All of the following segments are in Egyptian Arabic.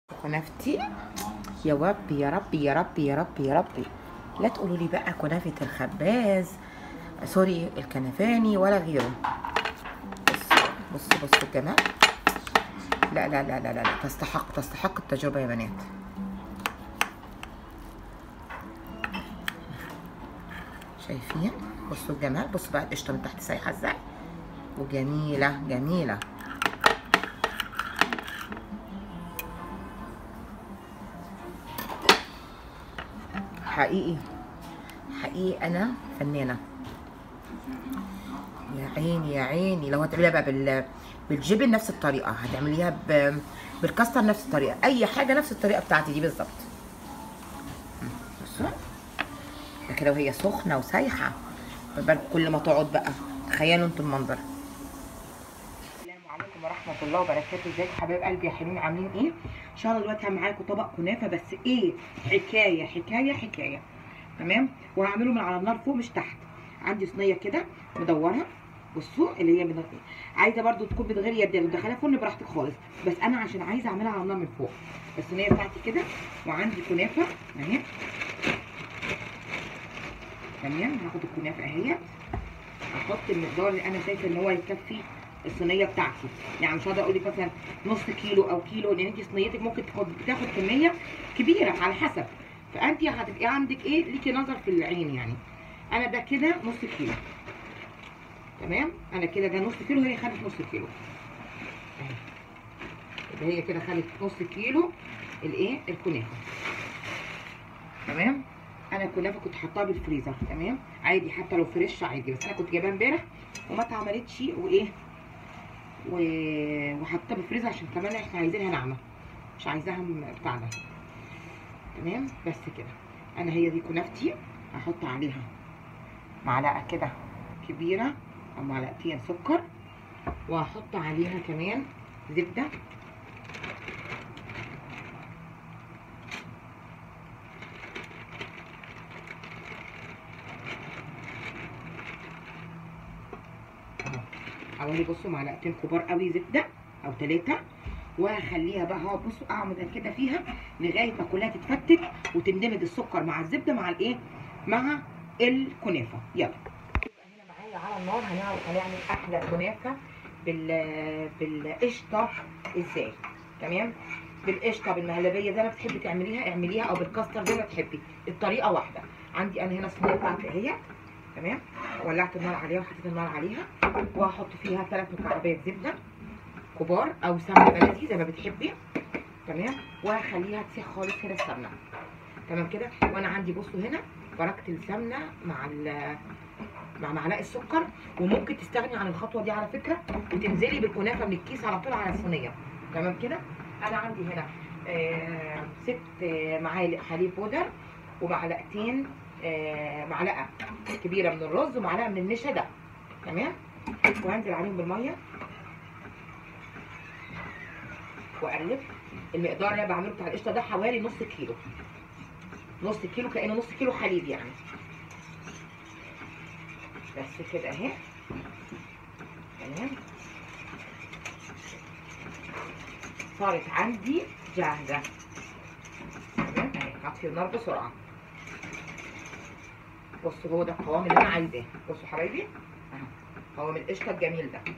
كنافتي يا ربي يا ربي يا ربي يا ربي يا ربي لا تقولوا لي بقى كنافة الخباز سوري الكنفاني ولا غيره بص بص بص الجمال لا لا لا لا لا لا تستحق تستحق التجربة يا بنات شايفين بصوا الجمال بصوا بقى القشطة من تحت سايحة ازاي وجميلة جميلة حقيقي حقيقي انا فنانه يا عيني يا عيني لو هتعمليها بقى بال بالجبن نفس الطريقه هتعمليها ب... بالكاستر نفس الطريقه اي حاجه نفس الطريقه بتاعتي دي بالظبط بصوا ده كده وهي سخنه وسايحه بالك كل ما تقعد بقى تخيلوا انتوا المنظر السلام عليكم ورحمه الله وبركاته ازيكم حبايب قلبي يا حلوين عاملين ايه ان شاء الله دلوقتي هعمل معاكم طبق كنافه بس ايه حكايه حكايه حكايه تمام وهعمله من على النار فوق مش تحت عندي صينيه كده مدوره بصوا اللي هي من عايزه برده تكون من غير يد لو دخلها فرن براحتك خالص بس انا عشان عايزه اعملها على النار من فوق الصينيه بتاعتي كده وعندي كنافه اهي تمام هاخد الكنافه اهيت احط المقدار اللي انا شايفه ان هو يكفي الصينيه بتاعتي يعني مش هقدر اقول لك مثلا نص كيلو او كيلو لان انت صينيتك ممكن تاخد تاخد كميه كبيره على حسب فانت هتبقي عندك ايه ليكي نظر في العين يعني انا ده كده نص كيلو تمام انا كده ده نص كيلو هي خدت نص كيلو اهي يبقى هي كده خدت نص كيلو الايه الكنافه تمام انا الكنافه كنت حاطاها بالفريزر تمام عادي حتى لو فريش عادي بس انا كنت جايباها امبارح وما اتعملتش وايه و... وحطيتها بالفريزر عشان كمان احنا عايزينها ناعمه مش عايزاها بتاع ده تمام بس كده انا هي دي كنافتي هحط عليها معلقه كده كبيره او معلقتين سكر وهحط عليها كمان زبده حوالي بصوا معلقتين كبار قوي زبده او ثلاثه وهخليها بقى اهو بصوا اعمل كده فيها لغايه ما كلها تتفتت وتندمج السكر مع الزبده مع الايه مع الكنافه يلا هنا معايا على النار هنعرف هنعمل احلى كنافه بال بالقشطه ازاي تمام بالقشطه بالمهلبيه زي ما بتحبي تعمليها اعمليها او بالكاستر زي ما تحبي الطريقه واحده عندي انا هنا الصينيه بتاعتي اهي تمام ولعت النار عليها وحطيت النار عليها وهحط فيها ثلاث مكعبات زبده كبار او سمنه بلدي زي ما بتحبي تمام وهخليها تسيح خالص هنا السمنه تمام كده وانا عندي بصوا هنا بركت السمنه مع مع معلقه السكر وممكن تستغني عن الخطوه دي على فكره وتنزلي بالكنافه من الكيس على طول على الصينيه تمام كده انا عندي هنا آه ست معالق حليب بودر ومعلقتين آه معلقه كبيره من الرز ومعلقه من النشا ده تمام وهنزل عليهم بالميه واقلب المقدار اللي انا بعمله بتاع القشطه ده حوالي نص كيلو نص كيلو كانه نص كيلو حليب يعني بس كده اهي تمام صارت عندي جاهزه تمام اهي هطفي النار بسرعه بصوا هو ده القوام اللي انا عايزاه بصوا حبايبي اهو قوام القشطه الجميل ده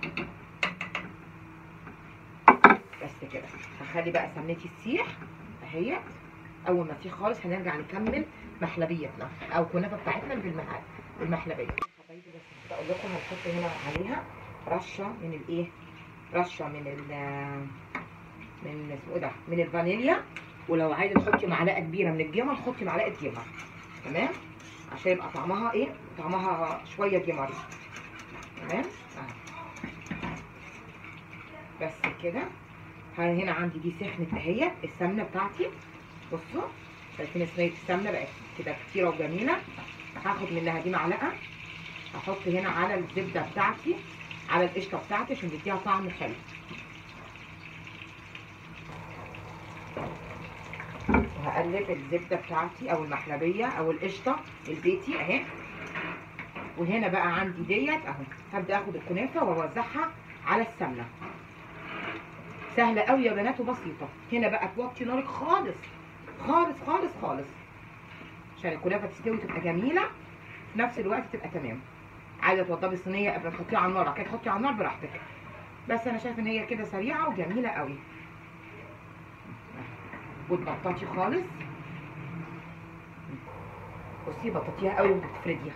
بس كده هخلي بقى سمنتي تسيح اهيت اول ما تسيح خالص هنرجع نكمل محلبيتنا او الكنافه بتاعتنا بالمحلبيه حبايبي بس اقول لكم هنحط هنا عليها رشه من الايه رشه من ال من اسمه ايه ده من الفانيليا ولو عايزه تحطي معلقه كبيره من الجمر حطي معلقه جمر تمام عشان يبقى طعمها ايه طعمها شويه جمري تمام اهو بس كده هنا عندي دي سخنت اهي السمنه بتاعتي بصوا شايفين صينيه السمنه بقت كده كتيره وجميله هاخد منها دي معلقه احط هنا على الزبده بتاعتي على القشطه بتاعتي عشان تديها طعم حلو وهقلب الزبده بتاعتي او المحلبيه او القشطه البيتي اهي وهنا بقى عندي ديت اهو هبدا اخد الكنافه واوزعها على السمنه سهله قوي يا بنات وبسيطه هنا بقى توطي نارك خالص خالص خالص خالص عشان الكنافه تستوي تبقى جميله في نفس الوقت تبقى تمام عايزه توضبي الصينيه قبل ما تحطيها على النار كده تحطي على النار براحتك بس انا شايفه ان هي كده سريعه وجميله قوي وتبططي خالص بصي بططيها قوي وانت بتفرديها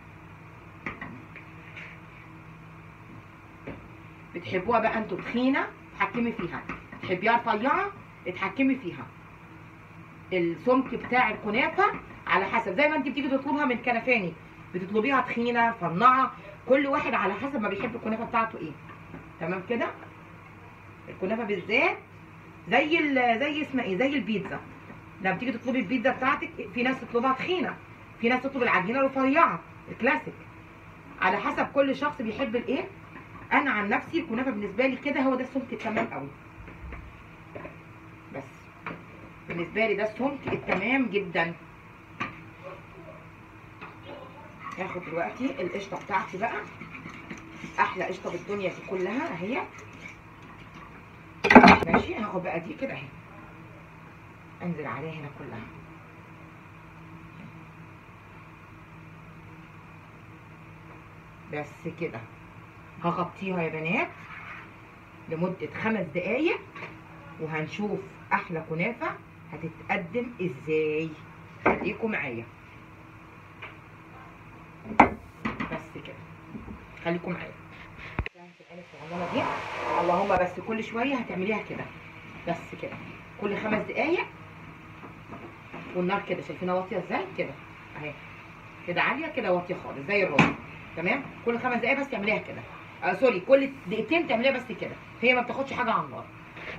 بتحبوها بقى انتوا تخينه اتحكمي فيها تحبيها رفيعه اتحكمي فيها السمك بتاع الكنافه على حسب زي ما انت بتيجي تطلبها من كنفاني بتطلبيها تخينه رفيعه كل واحد على حسب ما بيحب الكنافه بتاعته ايه تمام كده الكنافه بالذات زي ال- زي اسمها ايه زي البيتزا لما تيجي تطلبي البيتزا بتاعتك في ناس تطلبها تخينه في ناس تطلب العجينه رفيعه الكلاسيك على حسب كل شخص بيحب الايه انا عن نفسي الكنافه بالنسبه لي كده هو ده السمك التمام قوي بس بالنسبه لي ده السمك التمام جدا هاخد دلوقتي القشطه بتاعتي بقى احلى قشطه بالدنيا دي كلها اهي ماشي هاخد بقى دي كده اهي انزل عليها هنا كلها بس كده هغطيها يا بنات لمدة خمس دقايق وهنشوف أحلى كنافة هتتقدم ازاي خليكم معايا بس كده خليكم معايا الآلة الصغننة دي اللهم بس كل شوية هتعمليها كده بس كده كل خمس دقايق والنار كده شايفينها واطية ازاي كده اهي كده عالية كده واطية خالص زي الرز تمام كل خمس دقايق بس تعمليها كده آه سوري كل دقيقتين تعمليها بس كده هي ما بتاخدش حاجة على النار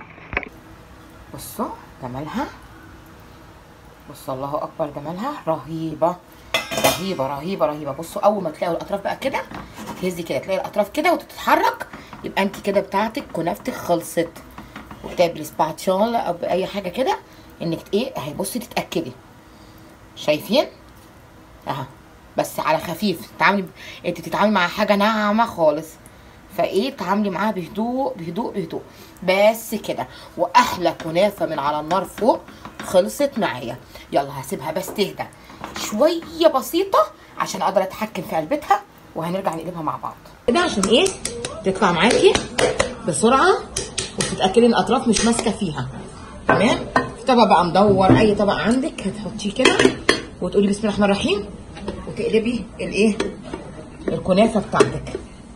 بصوا جمالها بصوا الله اكبر جمالها رهيبه رهيبه رهيبه رهيبه بصوا اول ما تلاقوا الاطراف بقى كده تهزي كده تلاقي الاطراف كده وتتحرك يبقى انت كده بتاعتك كنافتك خلصت وبتاعي بالسباتشولا او باي حاجه كده انك ايه اهي بصي تتاكدي شايفين اها بس على خفيف تتعاملي انت بتتعاملي مع حاجه ناعمه خالص فايه تعاملي معاها بهدوء بهدوء بهدوء بس كده واحلى كنافه من على النار فوق خلصت معايا يلا هسيبها بس تهدى شويه بسيطه عشان اقدر اتحكم في قلبتها وهنرجع نقلبها مع بعض كده عشان ايه تطلع معاكي بسرعه وتتاكدي ان الاطراف مش ماسكه فيها تمام في طبق بقى مدور اي طبق عندك هتحطيه كده وتقولي بسم الله الرحمن الرحيم وتقلبي الايه الكنافه بتاعتك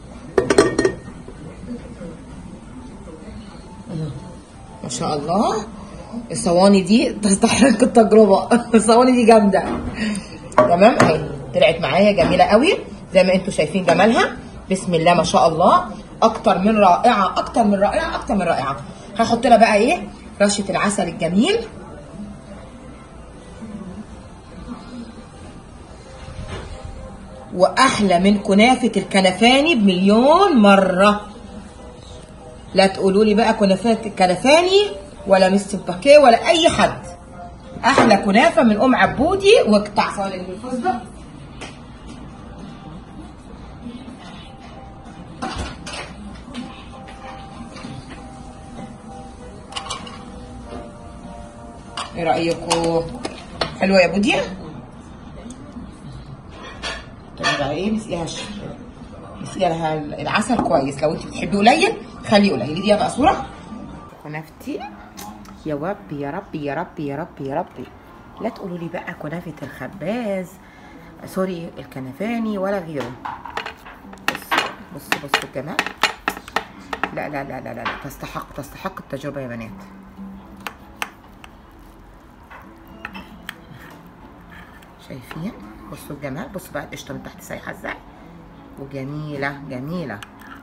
ما شاء الله الصواني دي تستحق التجربه الصواني دي جامده تمام اهي طلعت معايا جميله قوي زي ما انتم شايفين جمالها بسم الله ما شاء الله اكتر من رائعه اكتر من رائعه اكتر من رائعه هحط لها بقى ايه رشه العسل الجميل واحلى من كنافه الكنفاني بمليون مره لا تقولوا لي بقى كنافات الكنفاني ولا مستر باكيه ولا اي حد احلى كنافه من ام عبودي وقطع صالح بالفستق ايه رايكم حلوه يا بودي طب بقى ايه نسقيها ش- نسقيها لها العسل كويس لو انت بتحبيه قليل خليه قليل دي بقى صوره كنافتي يا ربي يا ربي يا ربي يا ربي يا ربي لا تقولوا لي بقى كنافه الخباز سوري الكنفاني ولا غيره بص بص بص الجمال لا لا لا لا لا لا تستحق تستحق التجربه يا بنات شايفين بصوا الجمال بصوا بقى القشطه من تحت سايحه ازاي وجميله جميله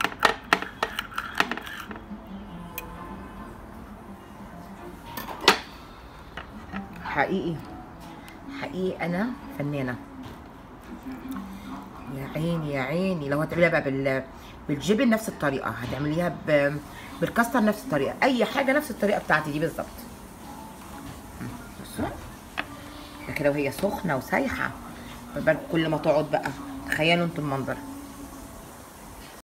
حقيقي حقيقي انا فنانه يا عيني يا عيني لو هتعمليها بقى بال بالجبن نفس الطريقه هتعمليها ب... بالكاستر نفس الطريقه اي حاجه نفس الطريقه بتاعتي دي بالظبط بصوا ده كده وهي سخنه وسايحه بالك كل ما تقعد بقى تخيلوا انتوا المنظر